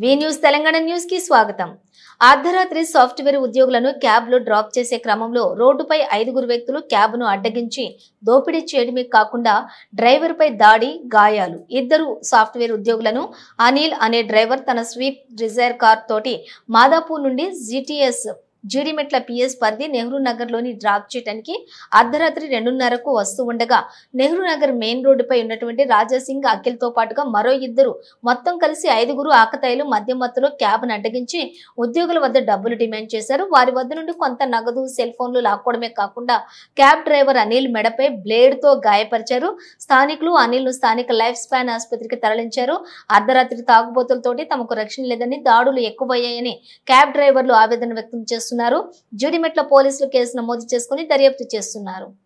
వి news Telangana news కి స్వాగతం అర్ధరాత్రి సాఫ్ట్వేర్ ఉద్యోగులను క్యాబ్ లో డ్రాప్ చేసే క్రమంలో రోడ్డుపై ఐదుగురు వ్యక్తులు క్యాబ్ ను అడ్డగించి దోపిడీ చేయడమే కాకుండా డ్రైవర్ పై దాడి గాయాలు ఇద్దరు సాఫ్ట్వేర్ ఉద్యోగులను అనిల్ అనే డ్రైవర్ తన స్వీప్ డిజైర్ కార్ తోటి మాదాపూర్ నుండి జీటీఎస్ జీడిమెట్ల పిఎస్ పరిధి నెహ్రూ నగర్ లోని డ్రాప్ చేయడానికి అర్ధరాత్రి రెండున్నరకు వస్తూ ఉండగా నెహ్రూ నగర్ మెయిన్ రోడ్డుపై ఉన్నటువంటి రాజాసింగ్ అఖిల్ తో పాటుగా మరో ఇద్దరు మొత్తం కలిసి ఐదుగురు ఆకతాయిలు మధ్య మత్తులో క్యాబ్ అడ్డగించి ఉద్యోగుల వద్ద డబ్బులు డిమాండ్ చేశారు వారి వద్ద నుండి కొంత నగదు సెల్ ఫోన్లు లాక్కోవడమే కాకుండా క్యాబ్ డ్రైవర్ అనిల్ మెడపై బ్లేడ్ తో గాయపరిచారు స్థానికులు అనిల్ ను స్థానిక లైఫ్ స్పాన్ ఆసుపత్రికి తరలించారు అర్ధరాత్రి తాగుబోతులతోటి తమకు రక్షణ లేదని దాడులు ఎక్కువయ్యాయని క్యాబ్ డ్రైవర్లు ఆవేదన వ్యక్తం చేస్తున్నారు జూడిమెట్ల పోలీసులు కేసు నమోదు చేసుకుని దర్యాప్తు చేస్తున్నారు